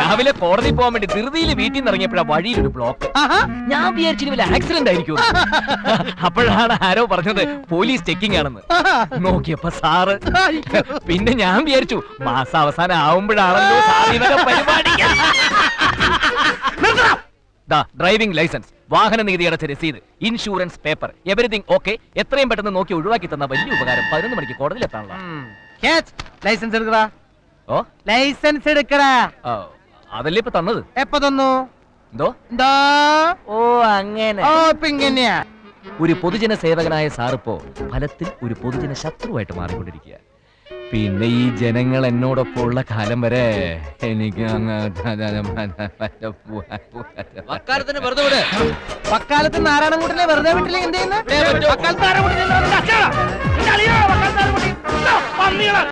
രാവിലെ കോടതി പോകാൻ വേണ്ടി ധൃതിയിൽ വീട്ടിൽ നിന്ന് ഇറങ്ങിയപ്പോഴാ വഴിയിൽ ഒരു ബ്ലോക്ക് ആഹാ. ഞാൻ വിചാരിച്ചിട്ട് വല്ല ആക്സിഡന്റ് ആയിരിക്കും അപ്പോഴാണ് ആരോ പറഞ്ഞത് പോലീസ് ചെക്കിംഗ് ആണെന്ന് ആഹാ. നോക്കിയപ്പോ സാറ് അയ്യോ. പിന്നെ ഞാൻ വിചാരിച്ചു മാസം അവസാനം ആവുമ്പോഴാണല്ലോ സാർ ഇതൊക്കെ പരിപാടി ദാ ഡ്രൈവിംഗ് ലൈസൻസ് വാഹന നികുതി അടച്ച രസീത് ഇൻഷുറൻസ് പേപ്പർ എവറിഥിങ് ഓക്കെ എത്രയും പെട്ടെന്ന് നോക്കി ഒഴിവാക്കി തന്ന വലിയ ഉപകാരം പതിനൊന്ന് മണിക്ക് കോടതിയിൽ എത്താനുള്ള Catch. ലൈസൻസ് എടുക്കടാ ഓ ലൈസൻസ് എടുക്കടാ ആ, അതല്ലേ ഇപ്പൊ തന്നത് എപ്പോ തന്നു എന്തോ എന്താ ഓ അങ്ങനെ ഓ ഇപ്പൊ ഇങ്ങനെയാ ഒരു പൊതുജന സേവകനായ സാറിപ്പോ ഫലത്തിൽ ഒരു പൊതുജന ശത്രുവായിട്ട് മാറിക്കൊണ്ടിരിക്കുക പിന്നെ ഈ ജനങ്ങൾ എന്നോടൊപ്പം ഉള്ള കാലം വരെ എനിക്ക് അങ്ങ് വക്കാലത്തിന് വെറുതെ വിട് വക്കാലത്ത് നാരായണൻകുട്ടിനെ വെറുതെ വിട്ടില്ലെങ്കിൽ എന്ത് ചെയ്യുന്നു ഇവിടെ പറ്റോ? വക്കാലത്ത് നാരായണൻകുട്ടിനെ